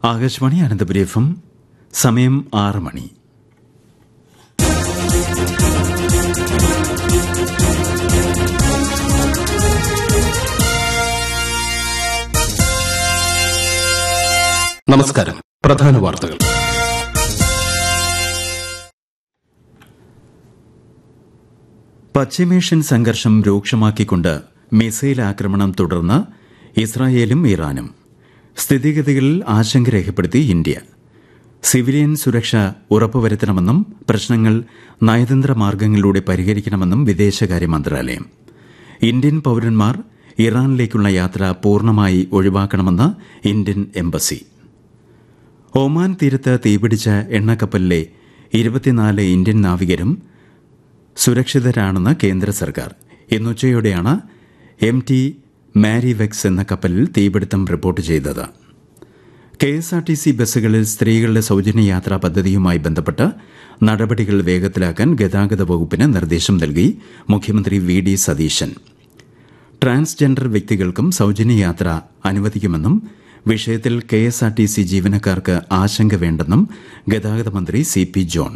Akashvani Ananthapuri F M സമയം ആറ് മണി നമസ്കാരം പ്രധാന വാർത്തകൾ പശ്ചിമേഷ്യൻ സംഘർഷം രൂക്ഷമാക്കിക്കൊണ്ട് മിസൈൽ ആക്രമണം തുടർന്ന് ഇസ്രായേലും ഇറാനും സ്ഥിതിഗതികളിൽ ആശങ്ക രേഖപ്പെടുത്തി ഇന്ത്യ സിവിലിയൻ സുരക്ഷ ഉറപ്പുവരുത്തണമെന്നും പ്രശ്നങ്ങൾ നയതന്ത്ര മാർഗങ്ങളിലൂടെ പരിഹരിക്കണമെന്നും വിദേശകാര്യ മന്ത്രാലയം ഇന്ത്യൻ പൌരന്മാർ ഇറാനിലേക്കുള്ള യാത്ര പൂർണ്ണമായി ഒഴിവാക്കണമെന്ന് ഇന്ത്യൻ എംബസി ഒമാൻ തീരത്ത് തീപിടിച്ച എണ്ണക്കപ്പലിലെ ഇരുപത്തിനാല് ഇന്ത്യൻ നാവികരും സുരക്ഷിതരാണെന്ന് കേന്ദ്ര സർക്കാർ ഇന്നുച്ചയോടെയാണ് എം ടി മാരിവെക്സ് എന്ന കപ്പലിൽ തീപിടുത്തം റിപ്പോർട്ട് ചെയ്തത് K S R T C ബസ്സുകളിൽ സ്ത്രീകളുടെ സൗജന്യ യാത്രാ പദ്ധതിയുമായി ബന്ധപ്പെട്ട് നടപടികൾ വേഗത്തിലാക്കാൻ ഗതാഗത വകുപ്പിന് നിർദ്ദേശം നൽകി മുഖ്യമന്ത്രി വി ഡി സതീശൻ ട്രാൻസ്ജെൻഡർ വ്യക്തികൾക്കും സൗജന്യ യാത്ര അനുവദിക്കുമെന്നും വിഷയത്തിൽ K S R T C ജീവനക്കാർക്ക് ആശങ്ക വേണ്ടെന്നും ഗതാഗത മന്ത്രി സി പി ജോൺ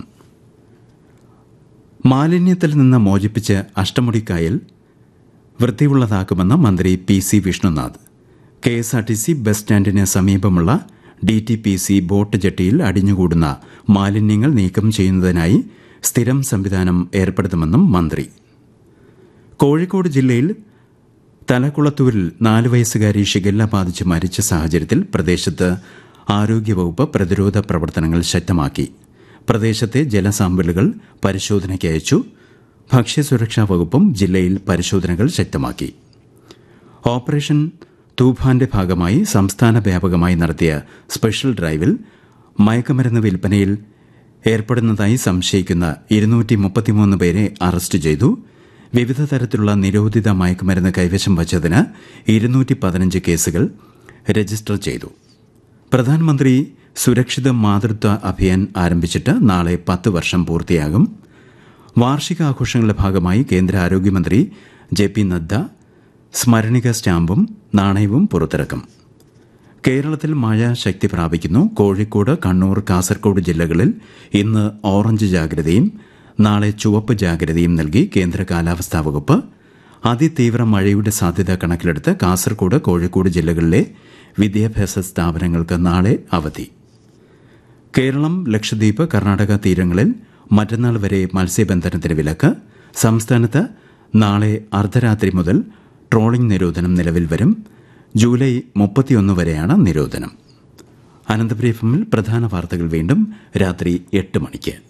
മാലിന്യത്തിൽ നിന്ന് മോചിപ്പിച്ച് അഷ്ടമുടിക്കായൽ വൃത്തിയുള്ളതാക്കുമെന്ന് മന്ത്രി P C Vishnunath K S R T C bus സ്റ്റാൻഡിന് സമീപമുള്ള D T P C boat ജെട്ടിയിൽ അടിഞ്ഞുകൂടുന്ന മാലിന്യങ്ങൾ നീക്കം ചെയ്യുന്നതിനായി സ്ഥിരം സംവിധാനം ഏർപ്പെടുത്തുമെന്നും മന്ത്രി കോഴിക്കോട് ജില്ലയിൽ തലക്കുളത്തൂരിൽ നാല് വയസ്സുകാരി ഷിഗല്ല ബാധിച്ച് മരിച്ച സാഹചര്യത്തിൽ പ്രദേശത്ത് ആരോഗ്യവകുപ്പ് പ്രതിരോധ പ്രവർത്തനങ്ങൾ ശക്തമാക്കി പ്രദേശത്തെ ജലസാമ്പിളുകൾ പരിശോധനയ്ക്ക് അയച്ചു ഭക്ഷ്യസുരക്ഷാ വകുപ്പും ജില്ലയിൽ പരിശോധനകൾ ശക്തമാക്കി ഓപ്പറേഷൻ തൂഫാന്റെ ഭാഗമായി സംസ്ഥാന വ്യാപകമായി നടത്തിയ സ്പെഷ്യൽ ഡ്രൈവിൽ മയക്കുമരുന്ന് വിൽപ്പനയിൽ ഏർപ്പെടുന്നതായി സംശയിക്കുന്ന ഇരുന്നൂറ്റി മുപ്പത്തിമൂന്ന് പേരെ അറസ്റ്റ് ചെയ്തു വിവിധ തരത്തിലുള്ള നിരോധിത മയക്കുമരുന്ന് കൈവശം വച്ചതിന് ഇരുന്നൂറ്റി പതിനഞ്ച് കേസുകൾ രജിസ്റ്റർ ചെയ്തു പ്രധാനമന്ത്രി സുരക്ഷിത മാതൃത്വ അഭിയാൻ ആരംഭിച്ചിട്ട് നാളെ പത്ത് വർഷം പൂർത്തിയാകും വാർഷികാഘോഷങ്ങളുടെ ഭാഗമായി കേന്ദ്ര ആരോഗ്യമന്ത്രി ജെ പി നദ്ദ സ്മരണിക സ്റ്റാമ്പും നാണയവും പുറത്തിറക്കും കേരളത്തിൽ മഴ ശക്തി പ്രാപിക്കുന്നു കോഴിക്കോട് കണ്ണൂർ കാസർഗോഡ് ജില്ലകളിൽ ഇന്ന് ഓറഞ്ച് ജാഗ്രതയും നാളെ ചുവപ്പ് ജാഗ്രതയും നൽകി കേന്ദ്ര കാലാവസ്ഥാ വകുപ്പ് അതിതീവ്ര മഴയുടെ സാധ്യത കണക്കിലെടുത്ത് കാസർഗോഡ് കോഴിക്കോട് ജില്ലകളിലെ വിദ്യാഭ്യാസ സ്ഥാപനങ്ങൾക്ക് നാളെ അവധി കേരളം ലക്ഷദ്വീപ് കർണാടക തീരങ്ങളിൽ മറ്റന്നാൾ വരെ മത്സ്യബന്ധനത്തിന് വിലക്ക് സംസ്ഥാനത്ത് നാളെ അർദ്ധരാത്രി മുതൽ ട്രോളിംഗ് നിരോധനം നിലവിൽ വരും ജൂലൈ മുപ്പത്തിയൊന്ന് വരെയാണ് നിരോധനം അനന്തപുരി എഫ് എമ്മിൽ പ്രധാന വാർത്തകൾ വീണ്ടും രാത്രി എട്ട് മണിക്ക്